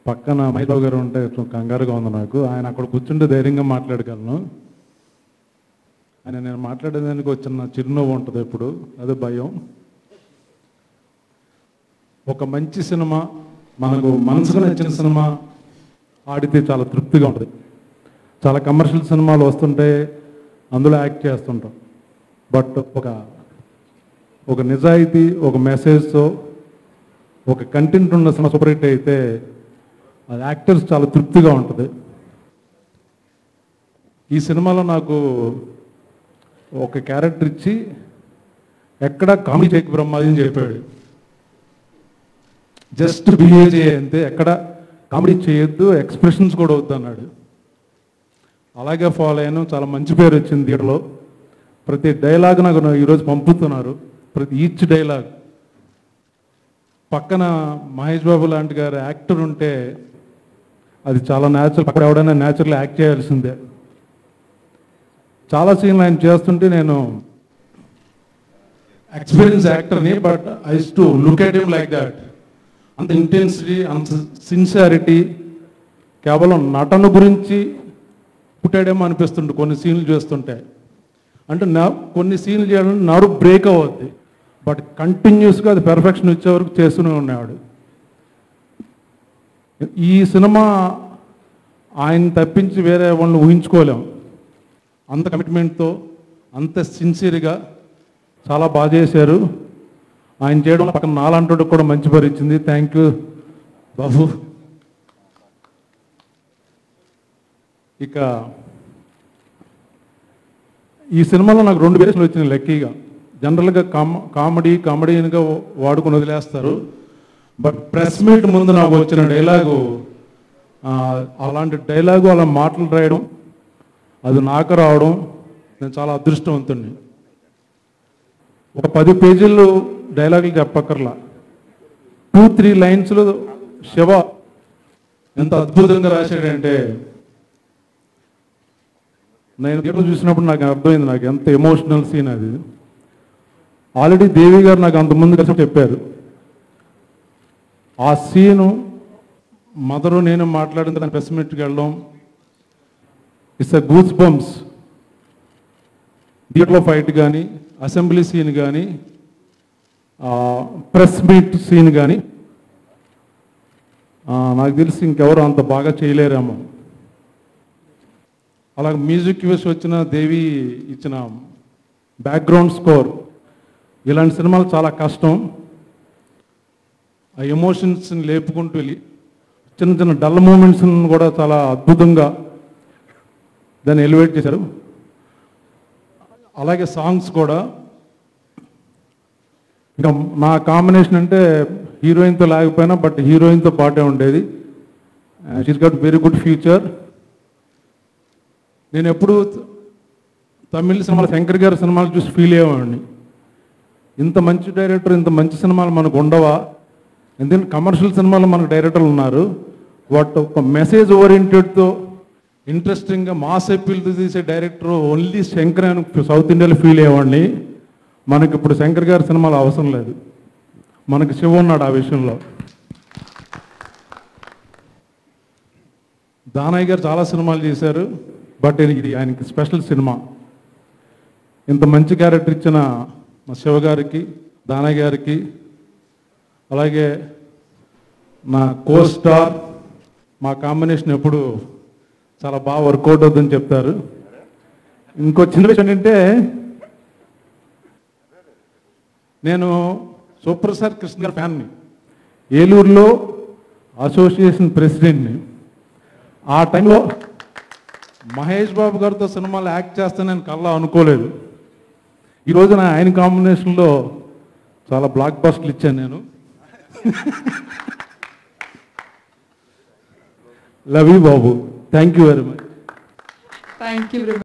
పక్కన మైబాబు గారు ఉంటే కొంచెం కంగారుగా ఉంది నాకు ఆయన అక్కడ కూర్చుంటే ధైర్యంగా మాట్లాడగలను ఆయన నేను మాట్లాడేదానికి వచ్చిన చిరునవ్వు ఉంటుంది ఎప్పుడు అదే భయం ఒక మంచి సినిమా మనకు మనసుకు నచ్చిన సినిమా ఆడితే చాలా తృప్తిగా ఉంటుంది చాలా కమర్షియల్ సినిమాలు వస్తుంటే అందులో యాక్ట్ చేస్తుంటాం బట్ ఒక ఒక నిజాయితీ ఒక మెసేజ్తో ఒక కంటెంట్ ఉన్న సినిమా సూపర్ హిట్ అయితే అది యాక్టర్స్ చాలా తృప్తిగా ఉంటుంది ఈ సినిమాలో నాకు ఒక క్యారెక్టర్ ఇచ్చి ఎక్కడ కామెడీ చేయకు బ్రహ్మాది అని చెప్పాడు జస్ట్ బిహేవ్ చేయంతే ఎక్కడ కామెడీ చేయొద్దు ఎక్స్ప్రెషన్స్ కూడా వద్దు అన్నాడు అలాగే ఫాలో అయ్యాను చాలా మంచి పేరు వచ్చింది థియేటర్లో ప్రతి డైలాగ్ నాకు ఈరోజు పంపుతున్నారు ప్రతి ఈచ్ డైలాగ్ పక్కన మహేష్ బాబు లాంటి గారు యాక్టర్ ఉంటే అది చాలా న్యాచురల్ పక్కన ఎవడైనా న్యాచురల్ యాక్ట్ చేయాల్సిందే చాలా సీన్లు ఆయన చేస్తుంటే నేను ఎక్స్పీరియన్స్ యాక్టర్ని but I to look at him like that అంత ఇంటెన్సిటీ అంత సిన్సియారిటీ కేవలం నటన గురించి పుట్టాడేమో అనిపిస్తుండే కొన్ని సీన్లు చేస్తుంటే అంటే నా కొన్ని సీన్లు చేయడం నరు బ్రేక్ అవ్వద్ది బట్ కంటిన్యూస్గా అది పెర్ఫెక్షన్ వచ్చే వరకు చేస్తూనే ఉండేవాడు ఈ సినిమా ఆయన తప్పించి వేరే వాళ్ళని ఊహించుకోలేం అంత కమిట్మెంట్తో అంత సిన్సియర్గా చాలా బాగా చేశారు ఆయన చేయడం వల్ల పక్కన నాలంటోడు కూడా మంచి పేరు ఇచ్చింది థ్యాంక్ యూ బాబు ఇక ఈ సినిమాలో నాకు రెండు వేషాలు వచ్చినాయి లక్కీగా జనరల్గా కామ కామెడీ కామెడీగా వాడుకొని వదిలేస్తారు బట్ ప్రెస్ మీట్ ముందు నాకు వచ్చిన డైలాగు ఆ, అలాంటి డైలాగు అలా మాటలు రాయడం అది నాకు రావడం నేను చాలా అదృష్టవంతుణ్ణి ఒక పది పేజీలు డైలాగులు చెప్పక్కర్లా టూ త్రీ లైన్స్లో శివ ఎంత అద్భుతంగా రాశాడంటే నేను థియేటర్ చూసినప్పుడు నాకు అర్థమైంది నాకు ఎంత ఎమోషనల్ సీన్ అది ఆల్రెడీ దేవి గారు నాకు అంత ముందు కలిసి చెప్పారు ఆ సీను మదరు నేను మాట్లాడిన తర్వాత ప్రెస్ మీట్కి వెళ్ళడం ఇట్స్ అ గూస్ బంప్స్ థియేటర్లో ఫైట్ కానీ అసెంబ్లీ సీన్ కానీ ప్రెస్ మీట్ సీన్ కానీ నాకు తెలిసి ఇంకెవరు అంత బాగా చేయలేరేమో అలాగే మ్యూజిక్ వేసి వచ్చిన దేవి ఇచ్చిన బ్యాక్గ్రౌండ్ స్కోర్ ఇలాంటి సినిమాలు చాలా కష్టం ఆ ఎమోషన్స్ని లేపుకుంటూ వెళ్ళి చిన్న చిన్న డల్ మూమెంట్స్ని కూడా చాలా అద్భుతంగా దాన్ని ఎలివేట్ చేశారు అలాగే సాంగ్స్ కూడా ఇంకా నా కాంబినేషన్ అంటే హీరోయిన్తో లేకపోయినా బట్ హీరోయిన్తో పాటే ఉండేది she's got very good future నేను ఎప్పుడు తమిళ సినిమాలు శంకర్ గారి సినిమాలు చూసి ఫీల్ అయ్యేవాడిని ఇంత మంచి డైరెక్టర్ ఇంత మంచి సినిమాలు మనకు ఉండవా ఎందుకంటే కమర్షియల్ సినిమాలు మనకు డైరెక్టర్లు ఉన్నారు వాట్ ఒక మెసేజ్ ఓరియంటెడ్తో ఇంట్రెస్టింగ్గా మాస్ అప్పీల్తో తీసే డైరెక్టర్ ఓన్లీ శంకర్ అని సౌత్ ఇండియాలో ఫీల్ అయ్యేవాడిని మనకి ఇప్పుడు శంకర్ గారి సినిమాలు అవసరం లేదు మనకి శివ ఉన్నాడు ఆ విషయంలో దానయ్య గారు చాలా సినిమాలు చేశారు బట్ ఇది ఆయనకి స్పెషల్ సినిమా ఇంత మంచి క్యారెక్టర్ ఇచ్చిన మా శివ గారికి దానయ్య గారికి అలాగే నా కో స్టార్ మా కాంబినేషన్ ఎప్పుడు చాలా బాగా వర్కౌట్ అవుతుందని చెప్తారు ఇంకో చిన్న విషయం ఏంటంటే నేను సూపర్ స్టార్ కృష్ణ గారి ఫ్యాన్ని ఏలూరులో అసోసియేషన్ ప్రెసిడెంట్ని ఆ టైంలో మహేష్ బాబు గారితో సినిమాలు యాక్ట్ చేస్తే నేను కల్లా అనుకోలేదు ఈ రోజున ఆయన కాంబినేషన్లో చాలా బ్లాక్ బస్టర్లు ఇచ్చాను నేను లవ్ యూ బాబు thank you very much thank you